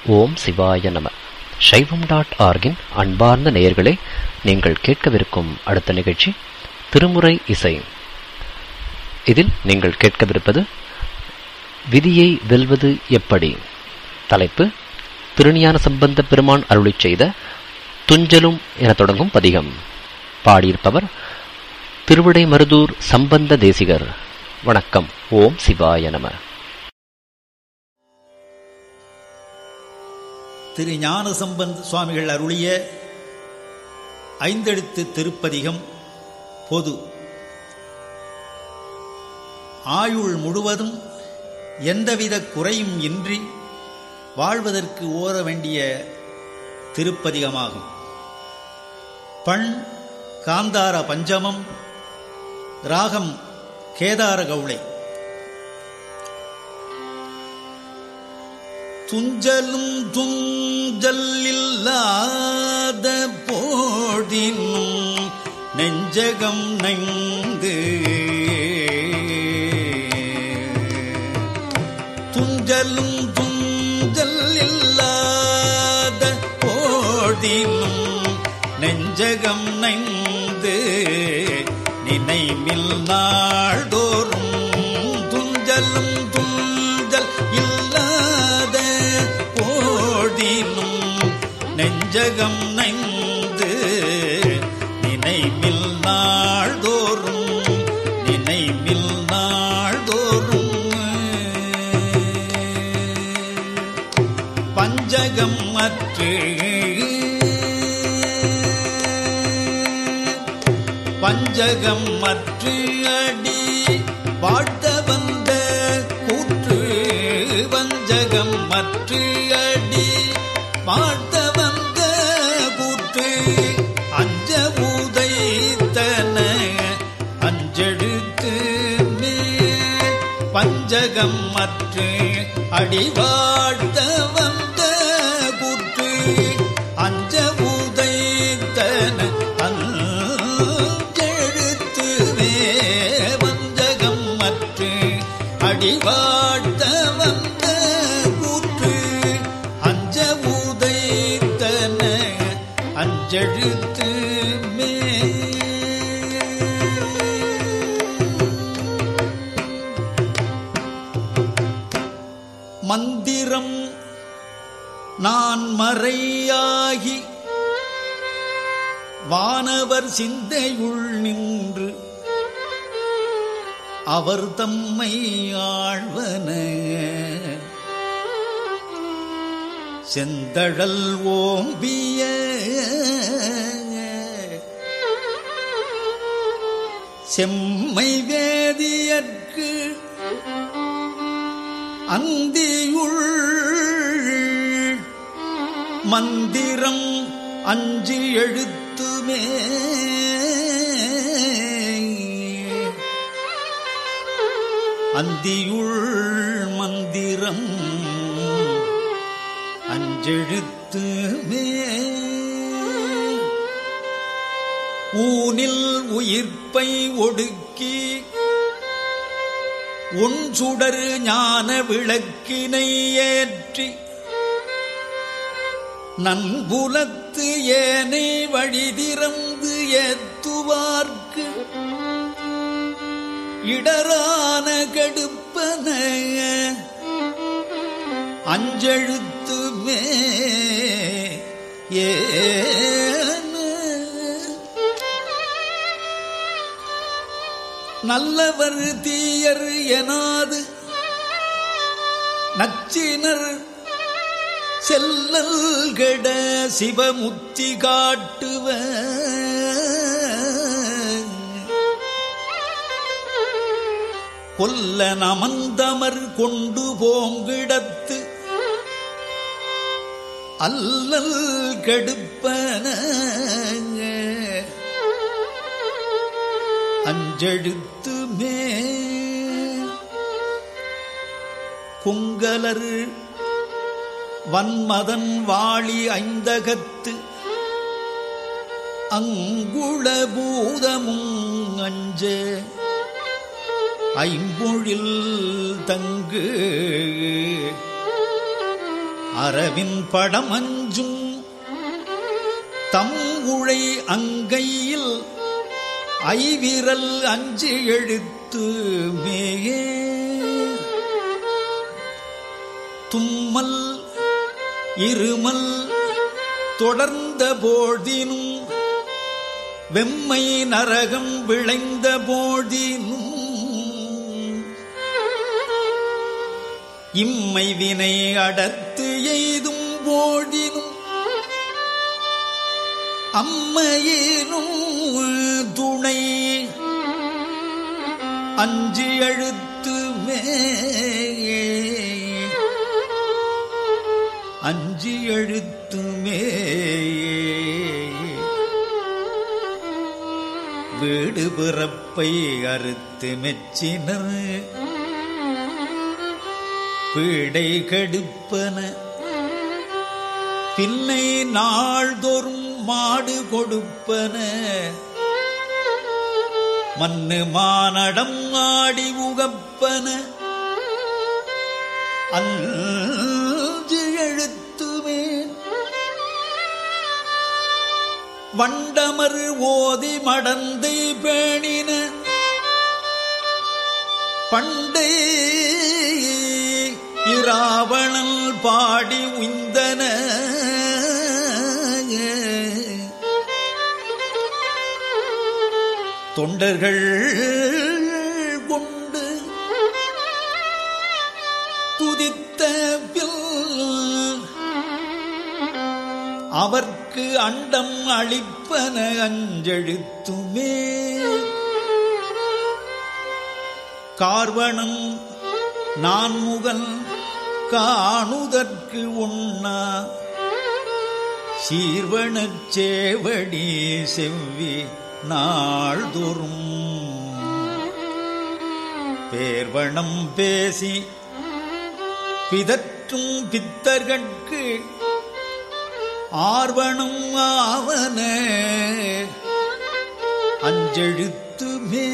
ஓம் சிவாய நம சைவம் டாட் ஆர்கின் அன்பார்ந்த நேயர்களே நீங்கள் கேட்கவிருக்கும் அடுத்த நிகழ்ச்சி திருமுறை இசை இதில் நீங்கள் கேட்கவிருப்பது விதியை வெல்வது எப்படி தலைப்பு திருஞான சம்பந்த பெருமான் அருளிச் செய்த துஞ்சலும் என தொடங்கும் பதிகம் பாடியிருப்பவர் திருவிடை மருதூர் சம்பந்த தேசிகர் வணக்கம் ஓம் சிவாய நம திரு ஞான சம்பந்த சுவாமிகள் அருளிய ஐந்தெழுத்து திருப்பதிகம் பொது ஆயுள் முழுவதும் எந்தவித குறையும் இன்றி வாழ்வதற்கு ஓர வேண்டிய திருப்பதிகமாகும் பண் காந்தார பஞ்சமம் ராகம் கேதார கவுளை துஞ்சலும் துஞ்சல் இல்லாத போதினும் நெஞ்சகம் நைந்து துஞ்சலும் துஞ்சல் இல்லாத போதினும் நெஞ்சகம் நைந்து நினைவில் நாள்தோறும் துஞ்சலும் துஞ்சல் இல்லாத போதினும் நெஞ்சகம் நைந்து நினைவில் நாள்தோறும் நினைவில் நாள்தோறும் பஞ்சகம் அற்று பஞ்சகம் மற்று அடி வாழ்த்த வந்த கூற்று வஞ்சகம் மற்று அடி வாழ்த்த வந்த கூற்று அஞ்ச உதைத்தன அஞ்செழுத்து மேல் பஞ்சகம் மற்று அடி வாழ்த்த வந்த கூற்று அஞ்ச உதைத்தன அஞ்செழுத்து வஞ்சகம் மற்று அடிவாழ்த்த வந்த கூற்று அஞ்ச உதைத்தன அஞ்செழுத்து மே மந்திரம் நான் மறையாகி வானவர் சிந்தையுள் நின்று அவர் தம்மை ஆழ்வன செந்தழல் ஓம்பிய செம்மை வேதியற்கு அந்தியுள் மந்திரம் அஞ்சு எழுத்துமே அந்தியுள் மந்திரம் அஞ்செழுத்துமே ஊனில் உயிர்ப்பை ஒடுக்கி உன் சுடர் ஞான விளக்கினை ஏற்றி நன்புலத்து ஏனை வழி திறந்து ஏத்துவார்க்கு இடரான கடுப்பன அஞ்செழுத்துமே ஏன நல்லவர் தீயர் எனாது நச்சினர் செல்லல் கெட சிவமுத்தி காட்டுவ கொல்ல நமந்தமர் கொண்டு போங்கிடத்து அல்லல் கெடுப்பன அஞ்செழுத்துமே குங்கலர் வன்மதன் வாளி ஐந்தகத்து அங்குள பூதமும் அஞ்ச ஐம்பொழில் தங்கு அரவின் படம் அஞ்சும் தம் உழை அங்கையில் ஐவிரல் அஞ்சு எழுத்து மேயே தும்மல் இருமல் தொடர்ந்த போதினும் வெம்மை நரகம் விளைந்த போதினும் இம்மை வினை அடர்த்து எய்தும் போதினும் அம்மையேனும் துணை அஞ்சு எழுத்துமே அஞ்சு எழுத்துமே வீடு பிறப்பை அறுத்து மெச்சினர் பீடை கெடுப்பன பின்னை நாள்தோறும் மாடு கொடுப்பன மண்ணு மானடம் ஆடி உகப்பன அஞ்சு எழுத்துமே வண்டமர் ஓதி மடந்தை பேணின பண்டை இராவணல் பாடி உய்ந்தன தொண்டர்கள் கொண்டு துதித்த பில் அவர்க்கு அண்டம் அளிப்பன அஞ்செழுத்துமே கார்வணம் நான்முகன் காணுதற்கு உண்ணா சீர்வனச் சேவடி செவ்வி நாள்தோறும் பேர்வணம் பேசி பிதற்றும் பித்தர்கட்கு ஆர்வணம் ஆவன அஞ்செழுத்துமே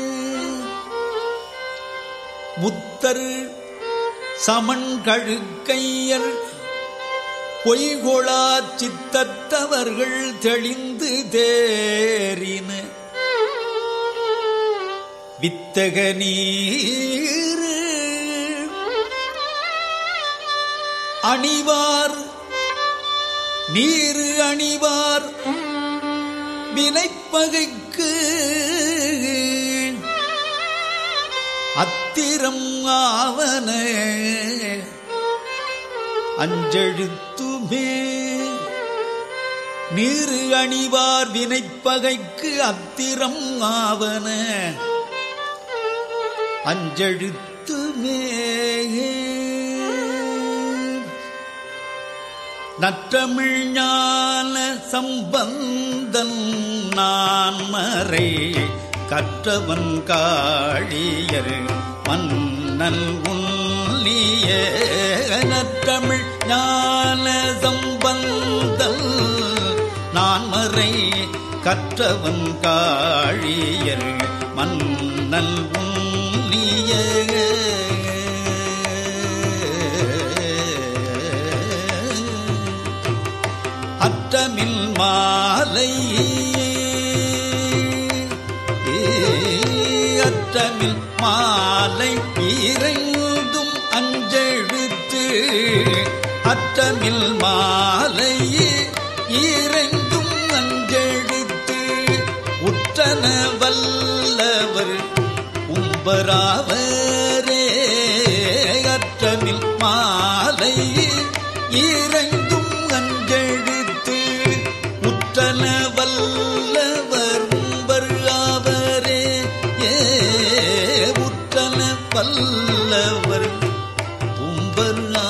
முத்தர் சமன் கழுக்கையர் பொய்கொளா சித்தத்தவர்கள் தெளிந்து தேறின வித்தக நீர் அணிவார் நீர் அணிவார் வினைப்பகைக்கு அத்திரம் ஆவன அஞ்செழுத்துமே நீரு அணிவார் வினைப்பகைக்கு அத்திரம் ஆவன அஞ்செழுத்துமே நற்றமிழ் ஞான சம்பந்தன் நான் மறை கற்றவன் காழியர் மன்னல் உன்னிய நற்றமிழ் ஞான சம்பந்தன் நான் மறை கற்றவன் காழியர் மன்னல் உன்னிய அற்றமில் மாலை அற்றமில் மாலை இறைந்தும் அஞ்செழுத்து அற்றமில் மாலை இறைந்தும் அஞ்செழுத்து உற்றன வல்லவர் உம்பராவரே அற்றமில் மாலை இறைந்தும் அஞ்செழுத்து உற்றன வல்லவர் உம்பர் ஆவரே ஏ உற்றன வல்லவர் உம்பர்